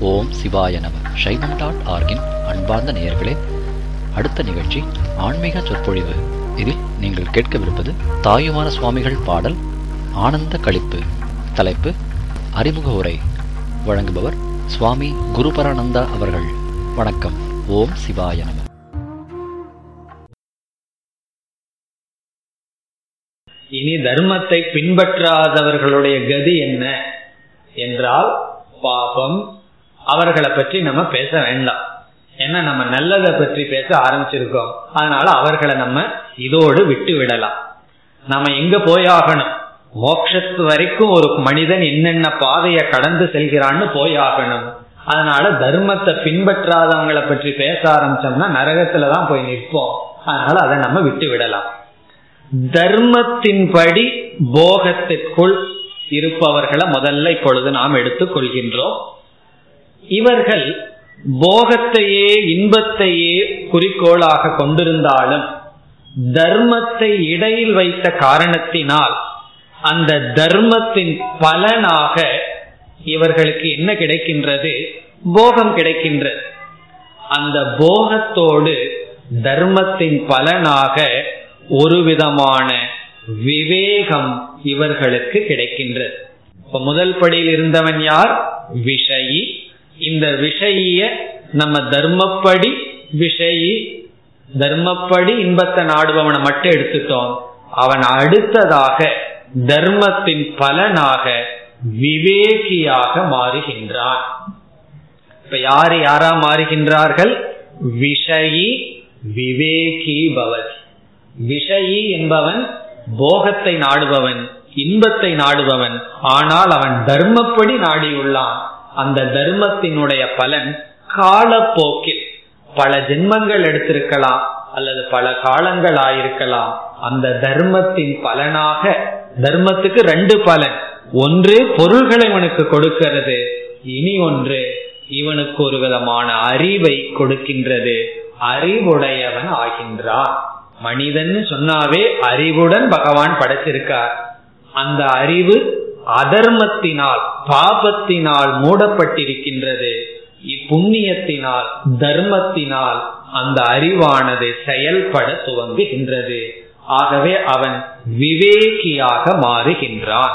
ஓம் சிவாய நம சைவம் டாட் ஆர்கின் அன்பார்ந்த நேயர்களே அடுத்த நிகழ்ச்சி ஆன்மீக சொற்பொழிவு இதில் நீங்கள் கேட்கவிருப்பது தாயுமான சுவாமிகள் பாடல் ஆனந்த களிப்பு தலைப்பு அறிமுக உரை வழங்குபவர் சுவாமி குருபரானந்தா அவர்கள் வணக்கம் ஓம் சிவாய நம இனி தர்மத்தை பின்பற்றாதவர்களுடைய கதி என்ன என்றால் பாபம் அவர்களை பற்றி நம்ம பேச வேண்டாம் ஏன்னா நம்ம நல்லதை பற்றி பேச ஆரம்பிச்சிருக்கோம் அதனால அவர்களை நம்ம இதோடு விட்டு விடலாம் நம்ம எங்க போயாகணும் மோட்சத்து வரைக்கும் ஒரு மனிதன் என்னென்ன பாதையை கடந்து செல்கிறான்னு போயாகணும் அதனால தர்மத்தை பின்பற்றாதவங்களை பற்றி பேச ஆரம்பிச்சோம்னா நரகத்துலதான் போய் நிற்போம் அதனால அதை நம்ம விட்டு விடலாம் தர்மத்தின்படி போகத்திற்குள் இருப்பவர்களை முதல்ல இப்பொழுது நாம் எடுத்துக் கொள்கின்றோம் இவர்கள் போகத்தையே இன்பத்தையே குறிக்கோளாக கொண்டிருந்தாலும் தர்மத்தை இடையில் வைத்த காரணத்தினால் அந்த தர்மத்தின் பலனாக இவர்களுக்கு என்ன கிடைக்கின்றது போகம் கிடைக்கின்றது அந்த போகத்தோடு தர்மத்தின் பலனாக ஒரு விதமான விவேகம் இவர்களுக்கு கிடைக்கின்றது இப்ப முதல் படியில் இருந்தவன் யார் விஷயி இந்த விஷய நம்ம தர்மப்படி விஷயி தர்மப்படி இன்பத்தை நாடுபவனை மட்டும் எடுத்துட்டோம் அவன் அடுத்ததாக தர்மத்தின் பலனாக விவேகியாக மாறுகின்றான் இப்ப யாரு யாரா மாறுகின்றார்கள் விஷயி விவேகி பவதி விஷயி என்பவன் போகத்தை நாடுபவன் இன்பத்தை நாடுபவன் ஆனால் அவன் தர்மப்படி நாடியுள்ளான் அந்த தர்மத்தினுடைய பலன் காலப்போக்கில் பல ஜென்மங்கள் எடுத்திருக்கலாம் அல்லது பல காலங்கள் ஆயிருக்கலாம் அந்த தர்மத்தின் பலனாக தர்மத்துக்கு ரெண்டு பலன் ஒன்று பொருள்களை இவனுக்கு கொடுக்கிறது இனி ஒன்று இவனுக்கு ஒரு விதமான அறிவை கொடுக்கின்றது அறிவுடையவன் ஆகின்றான் மனிதன் சொன்னாவே அறிவுடன் பகவான் படைச்சிருக்கார் அந்த அறிவு அதர்மத்தினால் பாபத்தினால் மூடப்பட்டிருக்கின்றது இப்புண்ணியத்தினால் தர்மத்தினால் அந்த அறிவானது செயல்பட துவங்குகின்றது ஆகவே அவன் விவேகியாக மாறுகின்றான்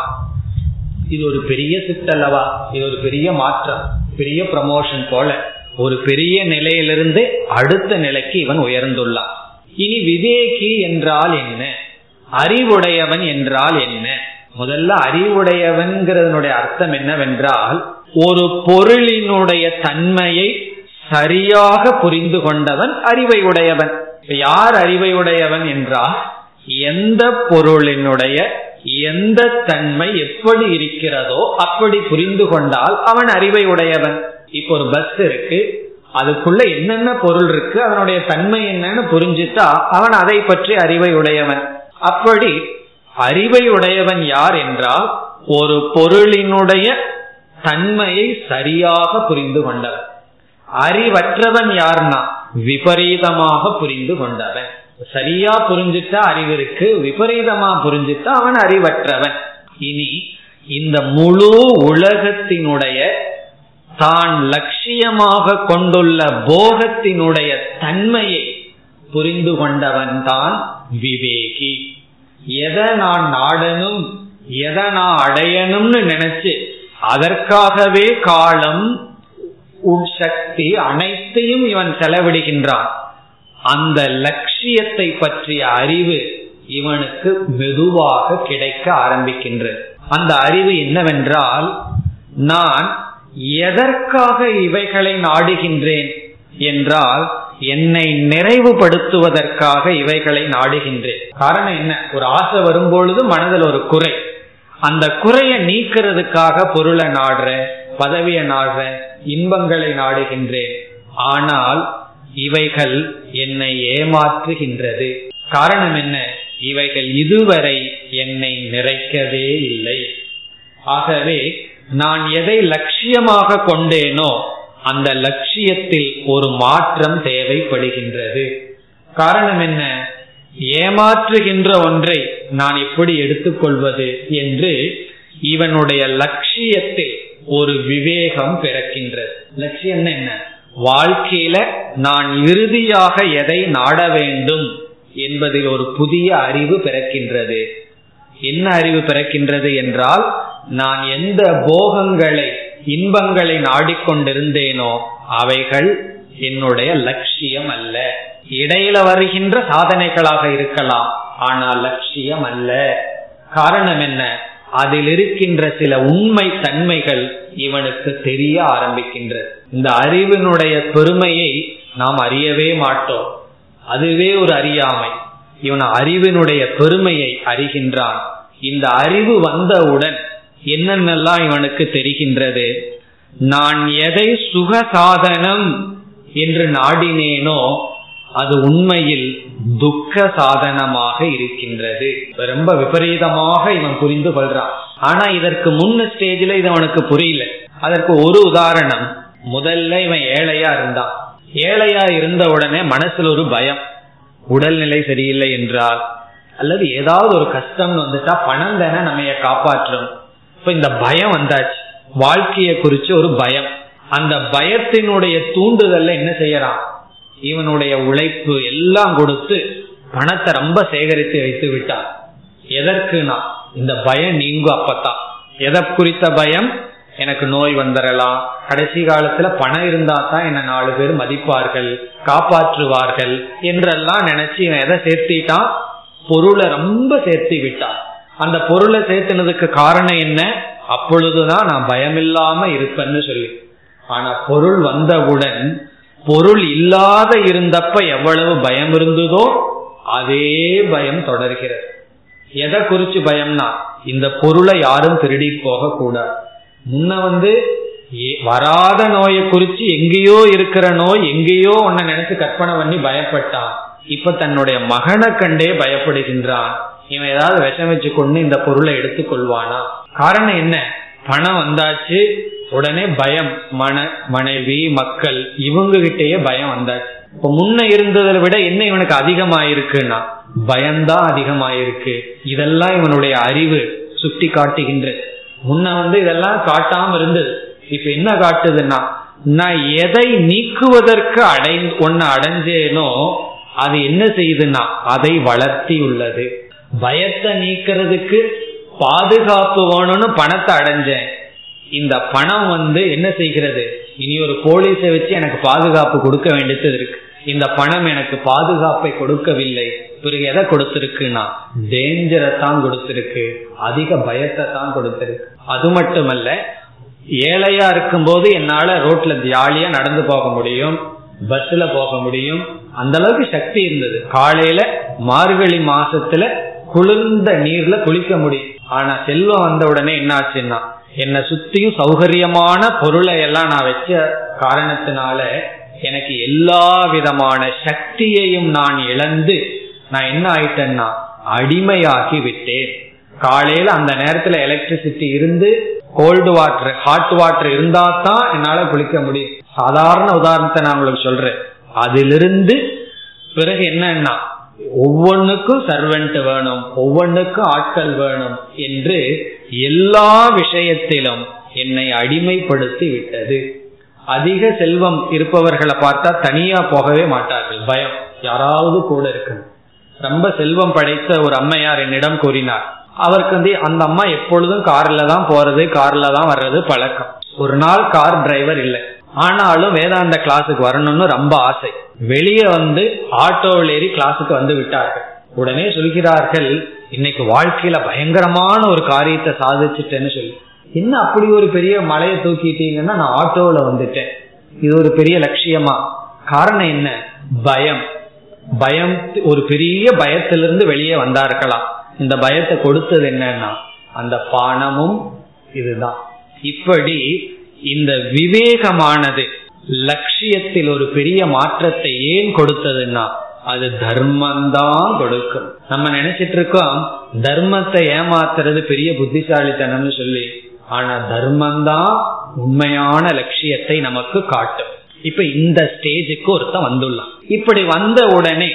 இது ஒரு பெரிய சித்தல்லவா இது ஒரு பெரிய மாற்றம் பெரிய ப்ரமோஷன் போல ஒரு பெரிய நிலையிலிருந்து அடுத்த நிலைக்கு இவன் உயர்ந்துள்ளான் இனி விவேகி என்றால் என்ன அறிவுடையவன் என்றால் என்ன முதல்ல அறிவுடையவன்கிறதனுடைய அர்த்தம் என்னவென்றால் ஒரு பொருளினுடைய தன்மையை சரியாக புரிந்து கொண்டவன் அறிவை உடையவன் யார் அறிவை உடையவன் என்றால் எந்த பொருளினுடைய எந்த தன்மை எப்படி இருக்கிறதோ அப்படி புரிந்து கொண்டால் அவன் அறிவை உடையவன் இப்போ ஒரு பஸ் இருக்கு அதுக்குள்ள என்னென்ன பொருள் இருக்கு அதனுடைய தன்மை என்னன்னு புரிஞ்சுட்டா அவன் அதை பற்றி அறிவை உடையவன் அப்படி அறிவை உடையவன் யார் என்றால் ஒரு பொருளினுடைய தன்மையை சரியாக புரிந்து கொண்டவன் அறிவற்றவன் யார்னா விபரீதமாக புரிந்து கொண்டவன் சரியா புரிஞ்சுட்டா அறிவு இருக்கு விபரீதமா புரிஞ்சுட்டா அவன் அறிவற்றவன் இனி இந்த முழு உலகத்தினுடைய தான் லட்சியமாக கொண்டுள்ள போகத்தினுடைய தன்மையை புரிந்து கொண்டவன் தான் விவேகி எதை நான் நாடணும் எதை நான் அடையணும்னு நினைச்சு அதற்காகவே காலம் உட்சக்தி அனைத்தையும் இவன் செலவிடுகின்றான் அந்த லட்சியத்தை பற்றிய அறிவு இவனுக்கு மெதுவாக கிடைக்க ஆரம்பிக்கின்றது அந்த அறிவு என்னவென்றால் நான் எதற்காக இவைகளை நாடுகின்றேன் என்றால் என்னை நிறைவுபடுத்துவதற்காக இவைகளை நாடுகின்றேன் காரணம் என்ன ஒரு ஆசை வரும்பொழுது மனதில் ஒரு குறை அந்த குறையை நீக்கிறதுக்காக பொருளை நாடுறேன் பதவியை நாடுறேன் இன்பங்களை நாடுகின்றேன் ஆனால் இவைகள் என்னை ஏமாற்றுகின்றது காரணம் என்ன இவைகள் இதுவரை என்னை நிறைக்கவே இல்லை ஆகவே நான் எதை லட்சியமாக கொண்டேனோ அந்த லட்சியத்தில் ஒரு மாற்றம் தேவைப்படுகின்றது காரணம் என்ன ஏமாற்றுகின்ற ஒன்றை நான் எப்படி எடுத்துக்கொள்வது என்று இவனுடைய லட்சியத்தில் ஒரு விவேகம் பிறக்கின்றது லட்சியம் என்ன வாழ்க்கையில நான் இறுதியாக எதை நாட வேண்டும் என்பதில் ஒரு புதிய அறிவு பிறக்கின்றது என்ன அறிவு பிறக்கின்றது என்றால் நான் எந்த போகங்களை இன்பங்களை நாடிக்கொண்டிருந்தேனோ அவைகள் என்னுடைய லட்சியம் அல்ல இடையில வருகின்ற சாதனைகளாக இருக்கலாம் ஆனால் லட்சியம் அல்ல காரணம் என்ன அதில் இருக்கின்ற சில உண்மை தன்மைகள் இவனுக்கு தெரிய ஆரம்பிக்கின்றது இந்த அறிவினுடைய பெருமையை நாம் அறியவே மாட்டோம் அதுவே ஒரு அறியாமை இவன் அறிவினுடைய பெருமையை அறிகின்றான் இந்த அறிவு வந்தவுடன் என்னென்னலாம் இவனுக்கு தெரிகின்றது நான் எதை சுக சாதனம் என்று நாடினேனோ அது உண்மையில் துக்க சாதனமாக இருக்கின்றது ரொம்ப விபரீதமாக இவன் புரிந்து கொள்றான் ஆனா இதற்கு முன்ன ஸ்டேஜில் இது அவனுக்கு புரியல அதற்கு ஒரு உதாரணம் முதல்ல இவன் ஏழையா இருந்தான் ஏழையா இருந்த உடனே மனசுல ஒரு பயம் உடல்நிலை சரியில்லை என்றால் அல்லது ஏதாவது ஒரு கஷ்டம் வந்துட்டா பணம் தானே நம்ம காப்பாற்றும் இப்ப இந்த பயம் வந்தாச்சு வாழ்க்கையை குறிச்சு ஒரு பயம் அந்த பயத்தினுடைய தூண்டுதல்ல என்ன செய்யறான் இவனுடைய உழைப்பு எல்லாம் கொடுத்து பணத்தை ரொம்ப சேகரித்து வைத்து விட்டான் எதற்குனா இந்த பயம் நீங்கும் அப்பத்தான் எதை குறித்த பயம் எனக்கு நோய் வந்துடலாம் கடைசி காலத்துல பணம் இருந்தா தான் என்ன நாலு பேர் மதிப்பார்கள் காப்பாற்றுவார்கள் என்றெல்லாம் நினைச்சு இவன் எதை சேர்த்திட்டான் பொருளை ரொம்ப சேர்த்து விட்டான் அந்த பொருளை சேர்த்துனதுக்கு காரணம் என்ன அப்பொழுதுதான் நான் பயமில்லாம இருப்பேன்னு சொல்லி ஆனா பொருள் வந்தவுடன் பொருள் இல்லாத இருந்தப்ப எவ்வளவு பயம் இருந்ததோ அதே பயம் தொடர்கிறது எதை குறிச்சு பயம்னா இந்த பொருளை யாரும் திருடி போக கூடாது முன்ன வந்து வராத நோயை குறிச்சு எங்கேயோ இருக்கிற நோய் எங்கேயோ உன்னை நினைச்சு கற்பனை பண்ணி பயப்பட்டான் இப்ப தன்னுடைய மகனை கண்டே பயப்படுகின்றான் இவன் ஏதாவது விஷம் வச்சு கொண்டு இந்த பொருளை எடுத்துக்கொள்வானா காரணம் என்ன பணம் வந்தாச்சு உடனே பயம் மன மனைவி மக்கள் இவங்க கிட்டேயே பயம் வந்தாச்சு இப்ப முன்ன இருந்ததை விட என்ன இவனுக்கு அதிகமாயிருக்குன்னா பயம்தான் அதிகமாயிருக்கு இதெல்லாம் இவனுடைய அறிவு சுட்டி காட்டுகின்ற முன்ன வந்து இதெல்லாம் காட்டாம இருந்தது இப்ப என்ன காட்டுதுன்னா நான் எதை நீக்குவதற்கு அடை ஒன்னு அடைஞ்சேனோ அது என்ன செய்யுதுன்னா அதை வளர்த்தி உள்ளது பயத்தை நீக்கிறதுக்கு பாதுகாப்பு வேணும்னு பணத்தை அடைஞ்சேன் இந்த பணம் வந்து என்ன செய்கிறது இனி ஒரு போலீஸை வச்சு எனக்கு பாதுகாப்பு கொடுக்க வேண்டியது இருக்கு இந்த பணம் எனக்கு பாதுகாப்பை கொடுக்கவில்லை பிறகு எதை கொடுத்திருக்குன்னா டேஞ்சரை தான் கொடுத்திருக்கு அதிக பயத்தை தான் கொடுத்திருக்கு அது மட்டுமல்ல ஏழையா இருக்கும்போது என்னால ரோட்ல ஜாலியா நடந்து போக முடியும் பஸ்ல போக முடியும் அந்த அளவுக்கு சக்தி இருந்தது காலையில மார்கழி மாசத்துல குளிர்ந்த நீர்ல குளிக்க முடியும் ஆனா செல்வம் வந்த உடனே என்ன ஆச்சுன்னா என்னை சுத்தியும் சௌகரியமான பொருளை எல்லாம் நான் வச்ச காரணத்தினால எனக்கு எல்லா விதமான சக்தியையும் நான் இழந்து நான் என்ன ஆயிட்டேன்னா அடிமையாகி விட்டேன் காலையில அந்த நேரத்துல எலக்ட்ரிசிட்டி இருந்து கோல்டு வாட்டர் ஹாட் வாட்டர் இருந்தா தான் என்னால குளிக்க முடியும் சாதாரண உதாரணத்தை நான் உங்களுக்கு சொல்றேன் அதிலிருந்து பிறகு என்னன்னா ஒவ்வொன்றுக்கும் சர்வெண்ட் வேணும் ஒவ்வொன்றுக்கும் ஆட்கள் வேணும் என்று எல்லா விஷயத்திலும் என்னை அடிமைப்படுத்தி விட்டது அதிக செல்வம் இருப்பவர்களை பார்த்தா தனியா போகவே மாட்டார்கள் பயம் யாராவது கூட இருக்கணும் ரொம்ப செல்வம் படைத்த ஒரு அம்மையார் என்னிடம் கூறினார் அவருக்கு வந்து அந்த அம்மா எப்பொழுதும் கார்ல தான் போறது கார்ல தான் வர்றது பழக்கம் ஒரு நாள் கார் டிரைவர் இல்லை ஆனாலும் வேதாந்த கிளாஸுக்கு வரணும்னு ரொம்ப ஆசை வெளியே வந்து ஆட்டோவில் ஏறி கிளாஸுக்கு வந்து விட்டார்கள் உடனே சொல்கிறார்கள் இன்னைக்கு வாழ்க்கையில பயங்கரமான ஒரு காரியத்தை சாதிச்சுட்டேன்னு சொல்லி என்ன அப்படி ஒரு பெரிய மலையை தூக்கிட்டீங்கன்னா நான் ஆட்டோவில் வந்துட்டேன் இது ஒரு பெரிய லட்சியமா காரணம் என்ன பயம் பயம் ஒரு பெரிய பயத்திலிருந்து வெளியே வந்தா இருக்கலாம் இந்த பயத்தை கொடுத்தது என்னன்னா அந்த பணமும் இதுதான் இப்படி இந்த விவேகமானது லட்சியத்தில் ஒரு பெரிய மாற்றத்தை ஏன் கொடுத்ததுன்னா அது தர்மம்தான் கொடுக்கும் நம்ம நினைச்சிட்டு இருக்கோம் தர்மத்தை ஏமாத்துறது பெரிய புத்திசாலித்தனம்னு சொல்லி ஆனா தர்மம்தான் உண்மையான லட்சியத்தை நமக்கு காட்டும் இப்ப இந்த ஸ்டேஜுக்கு ஒருத்தன் வந்துள்ளான் இப்படி வந்த உடனே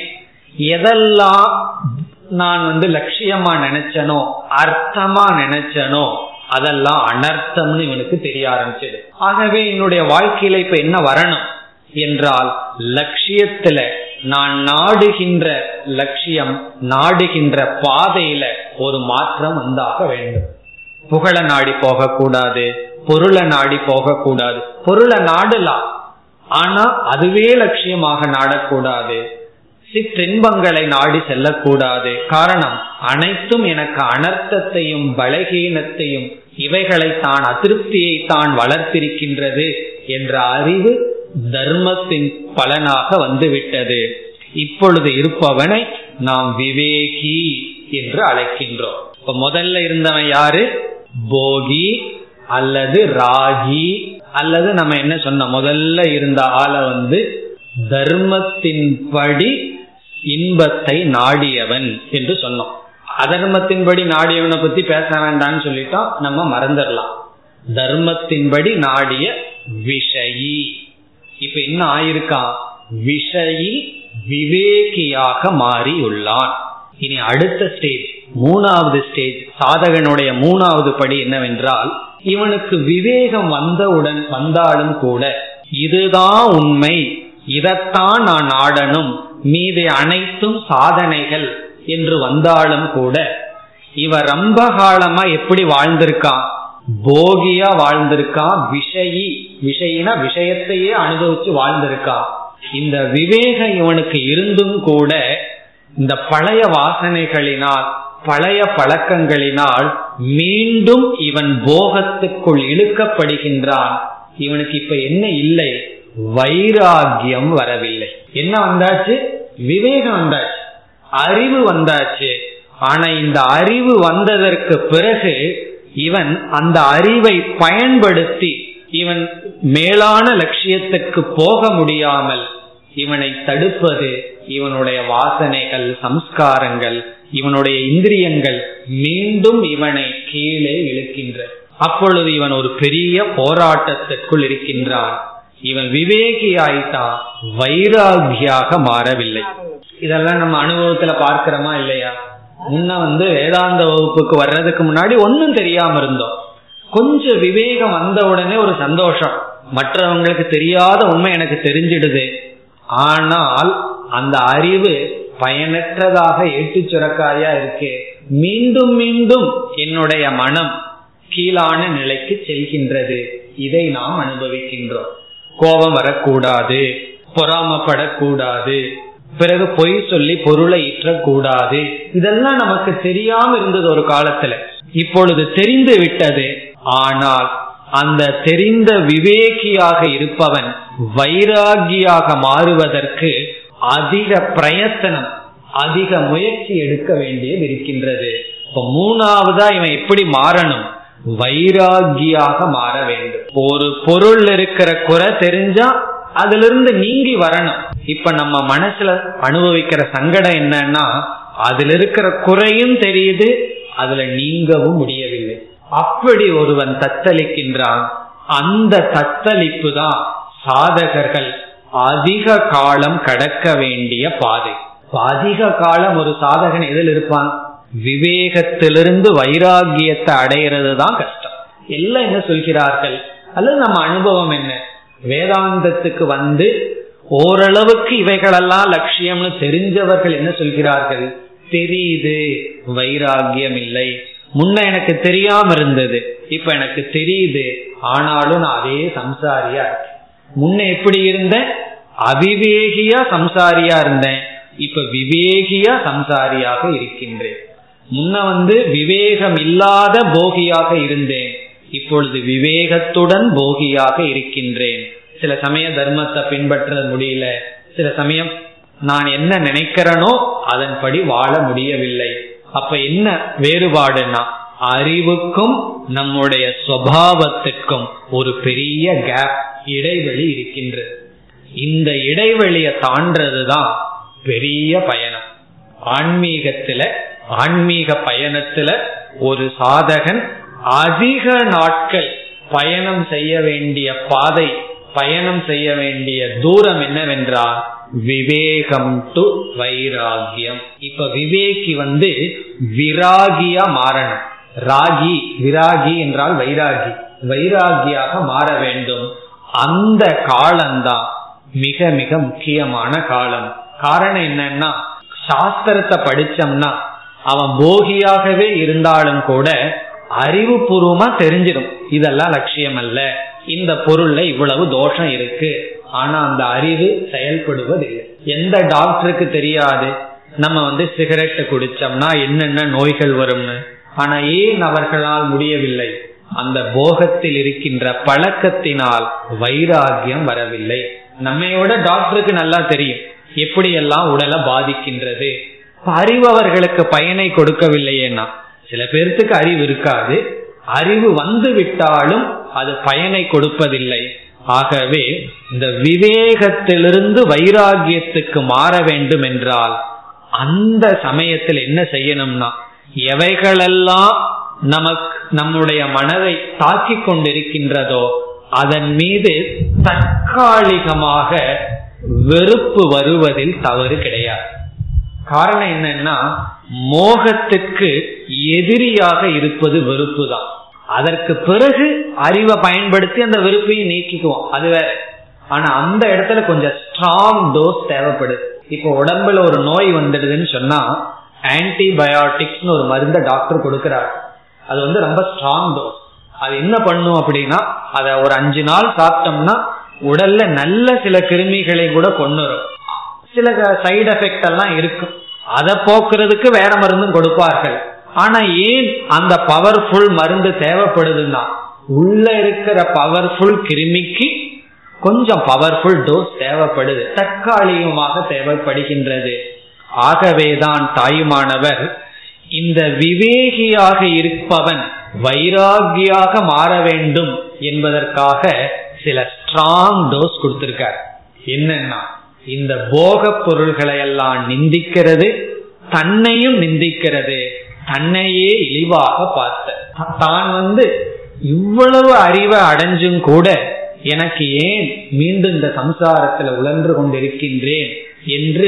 எதெல்லாம் நான் வந்து லட்சியமா நினைச்சனோ அர்த்தமா நினைச்சனோ அதெல்லாம் அனர்த்தம்னு இவனுக்கு தெரிய ஆரம்பிச்சது ஆகவே என்னுடைய வாழ்க்கையில இப்ப என்ன வரணும் என்றால் லட்சியத்துல நான் நாடுகின்ற லட்சியம் நாடுகின்ற பாதையில ஒரு மாற்றம் வந்தாக வேண்டும் புகழ நாடி போகக்கூடாது பொருளை நாடி போகக்கூடாது பொருளை நாடலாம் ஆனா அதுவே லட்சியமாக நாடக்கூடாது சிற்றின்பங்களை நாடி செல்லக்கூடாது காரணம் அனைத்தும் எனக்கு அனர்த்தத்தையும் பலகீனத்தையும் இவைகளை தான் அதிருப்தியை தான் வளர்த்திருக்கின்றது என்ற அறிவு தர்மத்தின் பலனாக வந்துவிட்டது இப்பொழுது இருப்பவனை நாம் விவேகி என்று அழைக்கின்றோம் இப்ப முதல்ல இருந்தவன் யாரு போகி அல்லது ராகி அல்லது நம்ம என்ன சொன்ன முதல்ல இருந்த ஆளை வந்து தர்மத்தின்படி இன்பத்தை நாடியவன் என்று சொன்னோம் அதர்மத்தின்படி நாடியவனை பத்தி பேச வேண்டாம்னு சொல்லிட்டோம் நம்ம மறந்துடலாம் தர்மத்தின்படி நாடிய விஷயி இப்ப என்ன ஆயிருக்கான் விஷயி விவேகியாக மாறி உள்ளான் இனி அடுத்த ஸ்டேஜ் மூணாவது ஸ்டேஜ் சாதகனுடைய மூணாவது படி என்னவென்றால் இவனுக்கு விவேகம் வந்தவுடன் வந்தாலும் கூட இதுதான் உண்மை இதைத்தான் நான் ஆடணும் மீது அனைத்தும் சாதனைகள் என்று வந்தாலும் கூட இவ ரொம்ப காலமா எப்படி வாழ்ந்திருக்கான் போகியா வாழ்ந்திருக்கான் விஷயி விஷயினா விஷயத்தையே அனுபவிச்சு வாழ்ந்திருக்கான் இந்த விவேகம் இவனுக்கு இருந்தும் கூட இந்த பழைய வாசனைகளினால் பழைய பழக்கங்களினால் மீண்டும் இவன் போகத்துக்குள் இழுக்கப்படுகின்றான் இவனுக்கு இப்ப என்ன இல்லை வைராகியம் வரவில்லை என்ன வந்தாச்சு விவேகம் வந்தாச்சு அறிவு வந்தாச்சு ஆனா இந்த அறிவு வந்ததற்கு பிறகு இவன் அந்த அறிவை பயன்படுத்தி இவன் மேலான லட்சியத்துக்கு போக முடியாமல் இவனை தடுப்பது இவனுடைய வாசனைகள் சம்ஸ்காரங்கள் இவனுடைய இந்திரியங்கள் மீண்டும் இவனை கீழே இழுக்கின்ற அப்பொழுது இவன் ஒரு பெரிய போராட்டத்திற்குள் இருக்கின்றான் இவன் விவேகி ஆயிட்டா வைராகியாக மாறவில்லை இதெல்லாம் நம்ம அனுபவத்துல பார்க்கிறோமா இல்லையா முன்ன வந்து வேதாந்த வகுப்புக்கு வர்றதுக்கு முன்னாடி ஒன்னும் தெரியாம இருந்தோம் கொஞ்சம் விவேகம் வந்த உடனே ஒரு சந்தோஷம் மற்றவங்களுக்கு தெரியாத உண்மை எனக்கு தெரிஞ்சிடுது ஆனால் அந்த அறிவு பயனற்றதாக ஏட்டு சுரக்காயா இருக்கு மீண்டும் மீண்டும் என்னுடைய மனம் கீழான நிலைக்கு செல்கின்றது இதை நாம் அனுபவிக்கின்றோம் கோபம் வரக்கூடாது பொறாமப்படக்கூடாது பிறகு பொய் சொல்லி பொருளை ஈற்றக்கூடாது இதெல்லாம் நமக்கு தெரியாம இருந்தது ஒரு காலத்துல இப்பொழுது தெரிந்து விட்டது ஆனால் அந்த தெரிந்த விவேகியாக இருப்பவன் வைராகியாக மாறுவதற்கு அதிக பிரயத்தனம் அதிக முயற்சி எடுக்க வேண்டியது இருக்கின்றது இப்ப மூணாவதா இவன் எப்படி மாறணும் வைராகியாக மாற வேண்டும் ஒரு பொருள் இருக்கிற குறை தெரிஞ்சா அதுல இருந்து நீங்கி வரணும் இப்ப நம்ம மனசுல அனுபவிக்கிற சங்கடம் என்னன்னா அதுல இருக்கிற குறையும் தெரியுது அதுல நீங்கவும் முடியவில்லை அப்படி ஒருவன் தத்தளிக்கின்றான் அந்த தத்தளிப்பு தான் சாதகர்கள் அதிக காலம் கடக்க வேண்டிய பாதை அதிக காலம் ஒரு சாதகன் எதில் இருப்பான் விவேகத்திலிருந்து வைராகியத்தை அடையிறது தான் கஷ்டம் எல்லாம் என்ன சொல்கிறார்கள் அல்லது நம்ம அனுபவம் என்ன வேதாந்தத்துக்கு வந்து ஓரளவுக்கு இவைகளெல்லாம் லட்சியம்னு தெரிஞ்சவர்கள் என்ன சொல்கிறார்கள் தெரியுது வைராகியம் இல்லை முன்ன எனக்கு தெரியாம இருந்தது இப்ப எனக்கு தெரியுது ஆனாலும் நான் அதே சம்சாரியா இருக்கேன் முன்ன எப்படி இருந்தேன் அவிவேகியா சம்சாரியா இருந்தேன் இப்ப விவேகியா சம்சாரியாக இருக்கின்றேன் முன்ன வந்து விவேகம் இல்லாத போகியாக இருந்தேன் இப்பொழுது விவேகத்துடன் போகியாக இருக்கின்றேன் சில சமய தர்மத்தை பின்பற்ற முடியல சில சமயம் நான் என்ன நினைக்கிறேனோ அதன்படி வாழ முடியவில்லை அப்ப என்ன வேறுபாடுனா அறிவுக்கும் நம்முடைய சுவாவத்திற்கும் ஒரு பெரிய கேப் இடைவெளி இருக்கின்றது இந்த இடைவெளியை தாண்டதுதான் பெரிய பயணம் ஆன்மீகத்துல ஆன்மீக பயணத்துல ஒரு சாதகன் அதிக நாட்கள் பயணம் செய்ய வேண்டிய பாதை பயணம் செய்ய வேண்டிய தூரம் என்னவென்றால் விவேகம் டு வைராகியம் இப்ப விவேகி வந்து விராகியா மாறணும் ராகி விராகி என்றால் வைராகி வைராகியாக மாற வேண்டும் அந்த காலம்தான் மிக மிக முக்கியமான காலம் காரணம் என்னன்னா சாஸ்திரத்தை படிச்சோம்னா அவன் போகியாகவே இருந்தாலும் கூட அறிவுபூர்வமா தெரிஞ்சிடும் இதெல்லாம் லட்சியம் அல்ல இந்த பொருள்ல இவ்வளவு தோஷம் இருக்கு ஆனா அந்த அறிவு செயல்படுவதில்லை எந்த டாக்டருக்கு தெரியாது நம்ம வந்து சிகரெட் குடிச்சோம்னா என்னென்ன நோய்கள் வரும்னு ஆனா ஏன் அவர்களால் முடியவில்லை அந்த போகத்தில் இருக்கின்ற பழக்கத்தினால் வைராகியம் வரவில்லை நம்மையோட டாக்டருக்கு நல்லா தெரியும் எப்படியெல்லாம் உடலை பாதிக்கின்றது அறிவு அவர்களுக்கு பயனை கொடுக்கவில்லையேன்னா சில பேர்த்துக்கு அறிவு இருக்காது அறிவு வந்து விட்டாலும் அது பயனை கொடுப்பதில்லை ஆகவே இந்த விவேகத்திலிருந்து வைராகியத்துக்கு மாற வேண்டும் என்றால் அந்த சமயத்தில் என்ன செய்யணும்னா எவைகளெல்லாம் நமக்கு நம்முடைய மனதை தாக்கி கொண்டிருக்கின்றதோ அதன் மீது தற்காலிகமாக வெறுப்பு வருவதில் தவறு கிடையாது காரணம் என்னன்னா மோகத்துக்கு எதிரியாக இருப்பது வெறுப்பு தான் அதற்கு பிறகு அறிவை பயன்படுத்தி அந்த வெறுப்பையும் நீக்கிக்குவோம் அது வேற ஆனா அந்த இடத்துல கொஞ்சம் ஸ்ட்ராங் டோஸ் தேவைப்படுது இப்போ உடம்புல ஒரு நோய் வந்துடுதுன்னு சொன்னா ஆன்டிபயோட்டிக்ஸ்னு ஒரு மருந்த டாக்டர் கொடுக்கிறார் அது வந்து ரொம்ப ஸ்ட்ராங் டோஸ் அது என்ன பண்ணும் அப்படின்னா அதை ஒரு அஞ்சு நாள் சாப்பிட்டோம்னா உடல்ல நல்ல சில கிருமிகளை கூட கொண்டு வரும் சில சைடு எஃபெக்ட் எல்லாம் இருக்கும் அதை போக்குறதுக்கு வேற மருந்தும் கொடுப்பார்கள் ஆனா ஏன் அந்த பவர்ஃபுல் மருந்து தேவைப்படுதுன்னா உள்ள இருக்கிற பவர்ஃபுல் கிருமிக்கு கொஞ்சம் பவர்ஃபுல் டோஸ் தேவைப்படுது தற்காலிகமாக தேவைப்படுகின்றது ஆகவேதான் தாயுமானவர் இந்த விவேகியாக இருப்பவன் வைராகியாக மாற வேண்டும் என்பதற்காக சில ஸ்ட்ராங் டோஸ் கொடுத்திருக்கார் என்னன்னா இந்த போக பொருள்களை எல்லாம் நிந்திக்கிறது தன்னையும் நிந்திக்கிறது தன்னையே இழிவாக பார்த்த தான் வந்து இவ்வளவு அறிவை அடைஞ்சும் கூட எனக்கு ஏன் மீண்டும் இந்த சம்சாரத்துல உழன்று கொண்டிருக்கின்றேன் என்று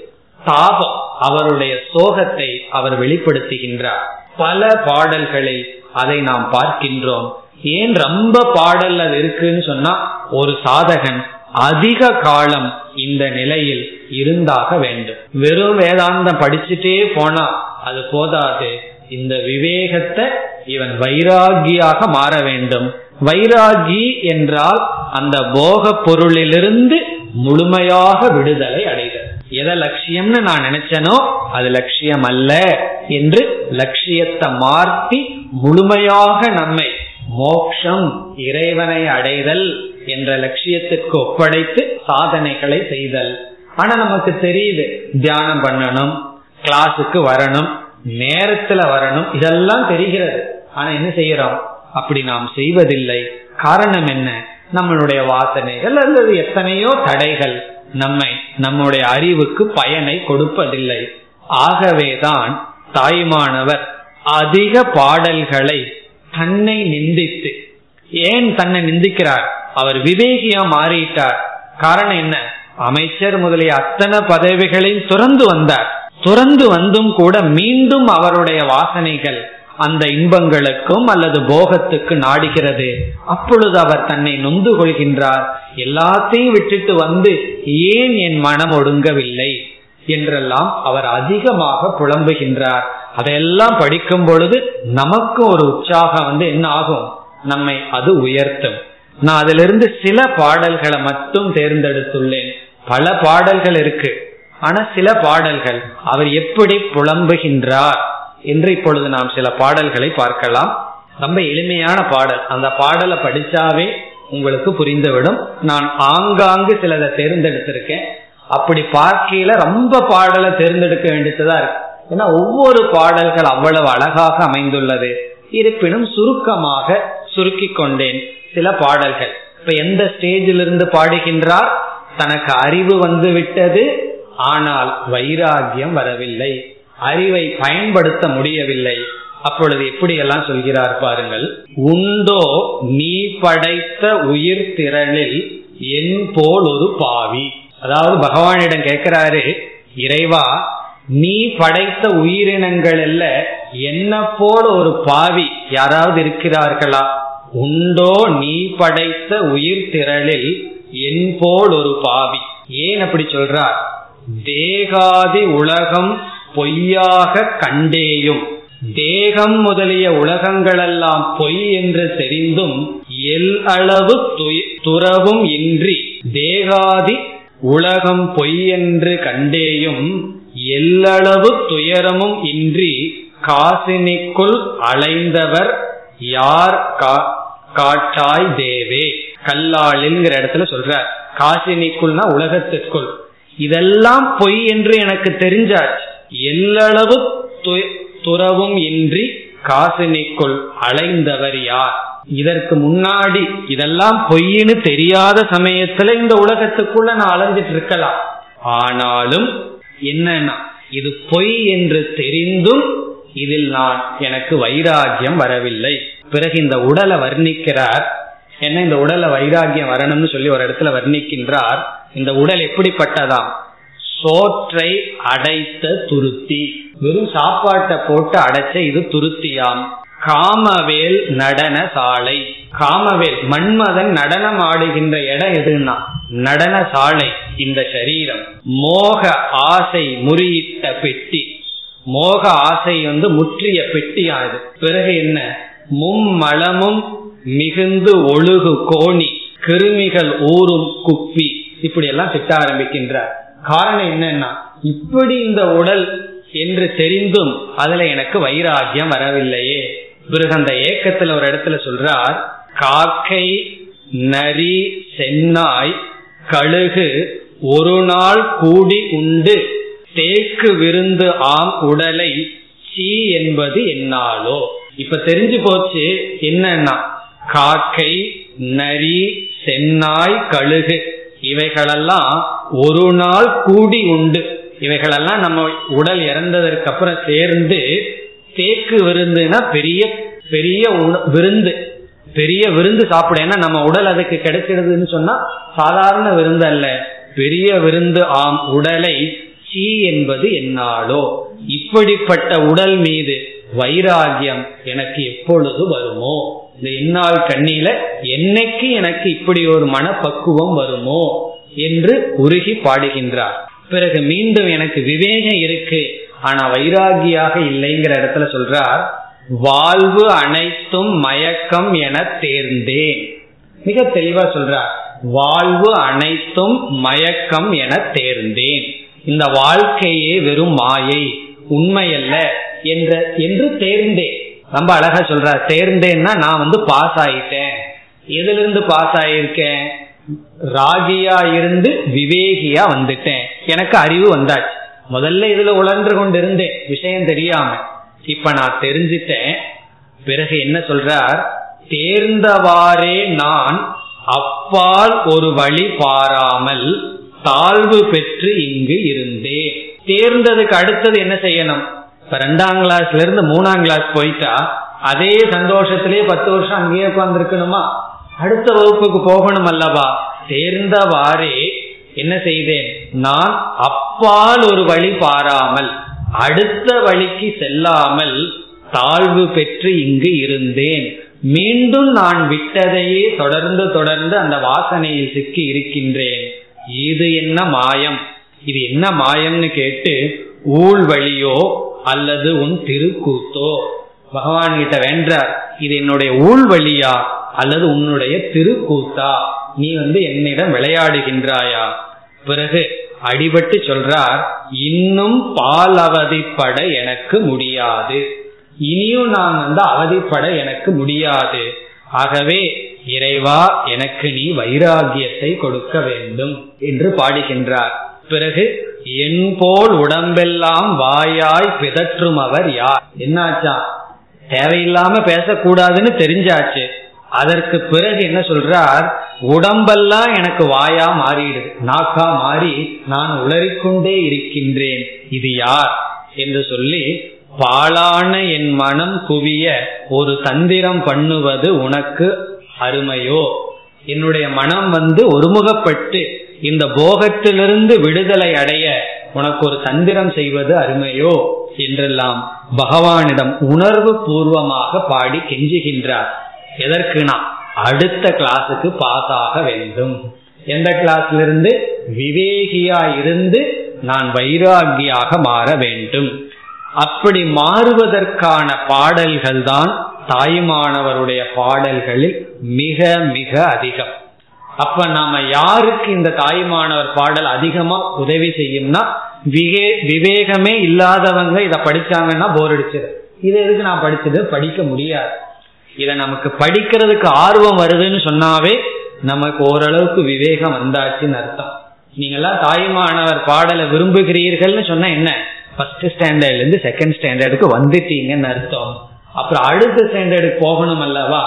தாபம் அவருடைய சோகத்தை அவர் வெளிப்படுத்துகின்றார் பல பாடல்களை அதை நாம் பார்க்கின்றோம் ஏன் ரொம்ப பாடல் அது இருக்குன்னு சொன்னா ஒரு சாதகன் அதிக காலம் இந்த நிலையில் இருந்தாக வேண்டும் வெறும் வேதாந்தம் படிச்சுட்டே போனா அது போதாது இந்த விவேகத்தை இவன் வைராகியாக மாற வேண்டும் வைராகி என்றால் அந்த போக பொருளிலிருந்து முழுமையாக விடுதலை அடைதல் எதை லட்சியம்னு நான் நினைச்சனோ அது லட்சியம் அல்ல என்று லட்சியத்தை மாற்றி முழுமையாக நம்மை மோக்ஷம் இறைவனை அடைதல் என்ற லட்சியத்திற்கு ஒப்படைத்து சாதனைகளை செய்தல் ஆனா நமக்கு தெரியுது தியானம் பண்ணணும் கிளாஸுக்கு வரணும் நேரத்துல வரணும் இதெல்லாம் தெரிகிறது ஆனா என்ன செய்யறோம் அப்படி நாம் செய்வதில்லை காரணம் என்ன நம்மளுடைய வாசனைகள் அல்லது எத்தனையோ தடைகள் நம்மை நம்முடைய அறிவுக்கு பயனை கொடுப்பதில்லை ஆகவேதான் தாய்மானவர் அதிக பாடல்களை தன்னை நிந்தித்து ஏன் தன்னை நிந்திக்கிறார் அவர் விவேகியா மாறிட்டார் காரணம் என்ன அமைச்சர் முதலிய அத்தனை பதவிகளையும் துறந்து வந்தார் துறந்து வந்தும் கூட மீண்டும் அவருடைய வாசனைகள் அந்த இன்பங்களுக்கும் அல்லது போகத்துக்கு நாடுகிறது அப்பொழுது அவர் தன்னை நொந்து கொள்கின்றார் எல்லாத்தையும் விட்டுட்டு வந்து ஏன் என் மனம் ஒடுங்கவில்லை என்றெல்லாம் அவர் அதிகமாக புலம்புகின்றார் அதையெல்லாம் படிக்கும் பொழுது நமக்கு ஒரு உற்சாகம் வந்து என்ன ஆகும் நம்மை அது உயர்த்தும் நான் அதிலிருந்து சில பாடல்களை மட்டும் தேர்ந்தெடுத்துள்ளேன் பல பாடல்கள் இருக்கு ஆனா சில பாடல்கள் அவர் எப்படி புலம்புகின்றார் என்று இப்பொழுது நாம் சில பாடல்களை பார்க்கலாம் ரொம்ப எளிமையான பாடல் அந்த பாடலை படிச்சாவே உங்களுக்கு புரிந்துவிடும் நான் ஆங்காங்கு சிலதை தேர்ந்தெடுத்திருக்கேன் அப்படி பார்க்கையில ரொம்ப பாடலை தேர்ந்தெடுக்க வேண்டியதுதான் இருக்கு ஏன்னா ஒவ்வொரு பாடல்கள் அவ்வளவு அழகாக அமைந்துள்ளது இருப்பினும் சுருக்கமாக சுருக்கி கொண்டேன் சில பாடல்கள் இப்ப எந்த ஸ்டேஜில் இருந்து பாடுகின்றார் தனக்கு அறிவு வந்து விட்டது ஆனால் வைராகியம் வரவில்லை அறிவை பயன்படுத்த முடியவில்லை அப்பொழுது எப்படி எல்லாம் சொல்கிறார் பாருங்கள் உண்டோ நீ படைத்த உயிர் திரளில் என் போல் ஒரு பாவி அதாவது பகவானிடம் கேட்கிறாரு இறைவா நீ படைத்த உயிரினங்கள் அல்ல என்ன போல ஒரு பாவி யாராவது இருக்கிறார்களா உண்டோ நீ படைத்த உயிர் திரளில் என் போல் ஒரு பாவி ஏன் அப்படி சொல்றார் தேகாதி உலகம் பொய்யாக கண்டேயும் தேகம் முதலிய உலகங்களெல்லாம் பொய் என்று தெரிந்தும் எல் அளவு துறவும் இன்றி தேகாதி உலகம் பொய் என்று கண்டேயும் எல்லளவு துயரமும் இன்றி காசினிக்குள் அலைந்தவர் யார் காட்டாய் தேவே கல்லாளிங்கிற இடத்துல சொல்றார் காசினிக்குள்னா உலகத்திற்குள் இதெல்லாம் பொய் என்று எனக்கு தெரிஞ்சாச்சு எல்லளவு துறவும் இன்றி காசினிக்குள் அலைந்தவர் யார் இதற்கு முன்னாடி இதெல்லாம் பொய்ன்னு தெரியாத சமயத்துல இந்த உலகத்துக்குள்ள நான் அலைஞ்சிட்டு இருக்கலாம் ஆனாலும் என்னன்னா இது பொய் என்று தெரிந்தும் இதில் நான் எனக்கு வைராகியம் வரவில்லை பிறகு இந்த உடலை வர்ணிக்கிறார் என்ன இந்த உடலை வைராகியம் வரணும்னு சொல்லி ஒரு இடத்துல வர்ணிக்கின்றார் இந்த உடல் எப்படிப்பட்டதாம் சோற்றை அடைத்த துருத்தி வெறும் சாப்பாட்டை போட்டு அடைச்ச இது துருத்தியாம் காமவேல் நடன சாலை காமவேல் மன்மதன் நடனம் ஆடுகின்ற இடம் எதுன்னா நடன சாலை இந்த சரீரம் மோக ஆசை முறியிட்ட பெட்டி மோக ஆசை வந்து முற்றிய பெட்டியானது பிறகு என்ன மும்மளமும் மிகுந்து ஒழுகு கோணி கிருமிகள் ஊறும் குப்பி இப்படி எல்லாம் திட்ட ஆரம்பிக்கின்றார் காரணம் என்னன்னா இப்படி இந்த உடல் என்று தெரிந்தும் அதுல எனக்கு வைராகியம் வரவில்லையே பிறகு அந்த ஏக்கத்துல ஒரு இடத்துல சொல்றார் காக்கை நரி சென்னாய் கழுகு ஒரு நாள் கூடி உண்டு தேக்கு விருந்து ஆம் உடலை சீ என்பது என்னாலோ இப்ப தெரிஞ்சு போச்சு என்னன்னா காக்கை நரி சென்னாய் கழுகு இவைகளெல்லாம் ஒரு நாள் கூடி உண்டு இவைகளெல்லாம் நம்ம உடல் இறந்ததற்கு அப்புறம் சேர்ந்து தேக்கு விருந்துனா பெரிய பெரிய விருந்து பெரிய விருந்து சாப்பிட ஏன்னா நம்ம உடல் அதுக்கு கிடைச்சிடுதுன்னு சொன்னா சாதாரண விருந்து அல்ல பெரிய விருந்து ஆம் உடலை சீ என்பது என்னாலோ இப்படிப்பட்ட உடல் மீது வைராகியம் எனக்கு எப்பொழுது வருமோ இந்த இந்நாள் கண்ணில என்னைக்கு எனக்கு இப்படி ஒரு மனப்பக்குவம் வருமோ என்று உருகி பாடுகின்றார் பிறகு மீண்டும் எனக்கு விவேகம் இருக்கு ஆனா வைராகியாக இல்லைங்கிற இடத்துல சொல்றார் வாழ்வு அனைத்தும் மயக்கம் என தேர்ந்தேன் மிக தெளிவா சொல்றார் வாழ்வு அனைத்தும் மயக்கம் என தேர்ந்தேன் இந்த வாழ்க்கையே வெறும் மாயை உண்மையல்ல என்ற என்று தேர்ந்தேன் ரொம்ப அழகா சொல்றார் தேர்ந்தேன்னா நான் வந்து பாஸ் ஆயிட்டேன் எதுல இருந்து பாஸ் ஆயிருக்கேன் ராகியா இருந்து விவேகியா வந்துட்டேன் எனக்கு அறிவு வந்தாச்சு முதல்ல இதுல உழன்று கொண்டு இருந்தேன் விஷயம் தெரியாம இப்ப நான் தெரிஞ்சிட்டேன் பிறகு என்ன சொல்றார் தேர்ந்தவாறே நான் அப்பால் ஒரு வழி பாராமல் தாழ்வு பெற்று இங்கு இருந்தேன் தேர்ந்ததுக்கு அடுத்தது என்ன செய்யணும் இப்ப ரெண்டாம் கிளாஸ்ல இருந்து மூணாம் கிளாஸ் போயிட்டா அதே சந்தோஷத்திலேயே பத்து வருஷம் அங்கேயே உட்கார்ந்து இருக்கணுமா அடுத்த வகுப்புக்கு போகணும் அல்லவா தேர்ந்தவாறே என்ன செய்தேன் நான் அப்பால் ஒரு வழி பாராமல் அடுத்த வழிக்கு செல்லாமல் தாழ்வு பெற்று இங்கு இருந்தேன் மீண்டும் நான் விட்டதையே தொடர்ந்து தொடர்ந்து அந்த வாசனையில் சிக்கி இருக்கின்றேன் இது என்ன மாயம் இது என்ன மாயம்னு கேட்டு ஊழ் வழியோ அல்லது உன் திருக்கூத்தோ பகவான் கிட்ட வென்றார் இது என்னுடைய ஊழ் வழியா அல்லது உன்னுடைய திருக்கூத்தா நீ வந்து என்னிடம் விளையாடுகின்றாயா பிறகு அடிபட்டு சொல்றார் இன்னும் பால் அவதிப்பட எனக்கு முடியாது இனியும் நான் வந்து அவதிப்பட எனக்கு முடியாது ஆகவே இறைவா எனக்கு நீ வைராகியத்தை கொடுக்க வேண்டும் என்று பாடுகின்றார் பிறகு என் போல் உடம்பெல்லாம் வாயாய் பிதற்றும் அவர் யார் என்னாச்சா தேவையில்லாம பேசக்கூடாதுன்னு தெரிஞ்சாச்சு அதற்கு பிறகு என்ன சொல்றார் உடம்பெல்லாம் எனக்கு வாயா மாறிடுது நாக்கா மாறி நான் உளறிக்கொண்டே இருக்கின்றேன் இது யார் என்று சொல்லி பாழான என் மனம் குவிய ஒரு தந்திரம் பண்ணுவது உனக்கு அருமையோ என்னுடைய மனம் வந்து ஒருமுகப்பட்டு இந்த போகத்திலிருந்து விடுதலை அடைய உனக்கு ஒரு தந்திரம் செய்வது அருமையோ என்றெல்லாம் பகவானிடம் உணர்வு பூர்வமாக பாடி கெஞ்சுகின்றார் எதற்குனா அடுத்த கிளாஸுக்கு பாஸ் ஆக வேண்டும் எந்த கிளாஸ்ல இருந்து விவேகியா இருந்து நான் வைராகியாக மாற வேண்டும் அப்படி மாறுவதற்கான பாடல்கள் தான் தாய்மானவருடைய பாடல்களில் மிக மிக அதிகம் அப்ப நாம யாருக்கு இந்த தாய்மானவர் பாடல் அதிகமா உதவி செய்யும்னா விவே விவேகமே இல்லாதவங்க இத படிச்சாங்கன்னா போர் அடிச்சிரு இது எதுக்கு நான் படிச்சது படிக்க முடியாது இத நமக்கு படிக்கிறதுக்கு ஆர்வம் வருதுன்னு சொன்னாவே நமக்கு ஓரளவுக்கு விவேகம் வந்தாச்சுன்னு அர்த்தம் நீங்க எல்லாம் தாய்மானவர் பாடலை விரும்புகிறீர்கள்னு சொன்னா என்ன ஃபர்ஸ்ட் ஸ்டாண்டர்ட்ல இருந்து செகண்ட் ஸ்டாண்டர்டுக்கு வந்துட்டீங்கன்னு அர்த்தம் அப்புறம் அடுத்த ஸ்டாண்டர்டுக்கு போகணும் அல்லவா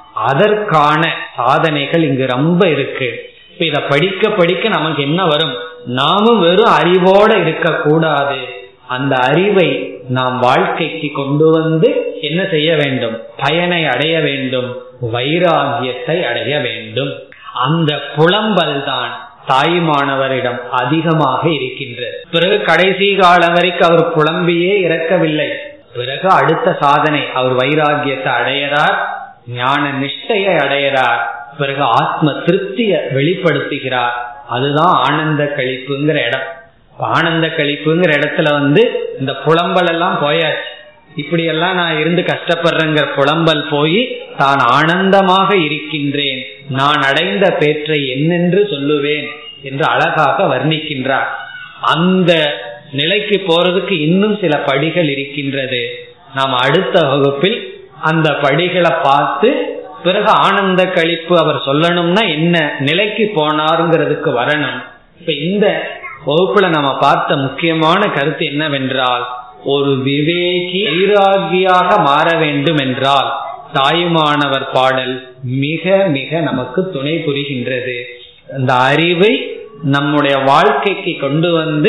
அதற்கான சாதனைகள் இங்கு ரொம்ப இருக்கு இப்ப இத படிக்க படிக்க நமக்கு என்ன வரும் நாமும் வெறும் அறிவோட இருக்க கூடாது அந்த அறிவை நாம் வாழ்க்கைக்கு கொண்டு வந்து என்ன செய்ய வேண்டும் பயனை அடைய வேண்டும் வைராகியத்தை அடைய வேண்டும் அந்த புலம்பல் தான் தாய்மானவரிடம் அதிகமாக இருக்கின்றது பிறகு கடைசி காலம் வரைக்கும் அவர் புலம்பியே இறக்கவில்லை பிறகு அடுத்த சாதனை அவர் வைராகியத்தை அடையறார் ஞான நிஷ்டையை அடையறார் பிறகு ஆத்ம திருப்தியை வெளிப்படுத்துகிறார் அதுதான் ஆனந்த கழிப்புங்கிற இடம் ஆனந்த கழிப்புங்கிற இடத்துல வந்து இந்த புலம்பல் எல்லாம் போயாச்சு இப்படி எல்லாம் நான் இருந்து கஷ்டப்படுறேங்கிற புலம்பல் போய் தான் ஆனந்தமாக இருக்கின்றேன் நான் அடைந்த பேற்றை என்னென்று சொல்லுவேன் என்று அழகாக வர்ணிக்கின்றார் அந்த நிலைக்கு போறதுக்கு இன்னும் சில படிகள் இருக்கின்றது நாம் அடுத்த வகுப்பில் அந்த படிகளை பார்த்து பிறகு ஆனந்த கழிப்பு அவர் சொல்லணும்னா என்ன நிலைக்கு போனாருங்கிறதுக்கு வரணும் இப்ப இந்த வகுப்புல நம்ம பார்த்த முக்கியமான கருத்து என்னவென்றால் ஒரு விவேகி வைராகியாக மாற வேண்டும் என்றால் தாயுமானவர் பாடல் மிக மிக நமக்கு துணை புரிகின்றது அந்த அறிவை நம்முடைய வாழ்க்கைக்கு கொண்டு வந்து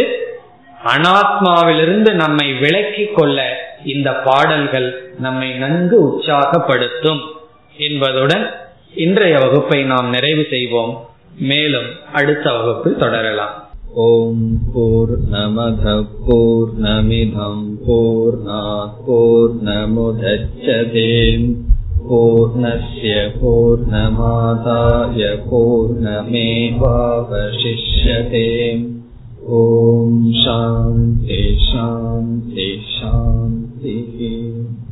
அனாத்மாவிலிருந்து நம்மை விலக்கி கொள்ள இந்த பாடல்கள் நம்மை நன்கு உற்சாகப்படுத்தும் என்பதுடன் இன்றைய வகுப்பை நாம் நிறைவு செய்வோம் மேலும் அடுத்த வகுப்பில் தொடரலாம் ॐ पूर्णमधः पूर्णमिधं पूर्णात् पूर्णमुदच्छते पूर्णस्य पूर्णमादाय पूर्णमेवावशिष्यते ॐ शान्ति शान्ति शान्तिः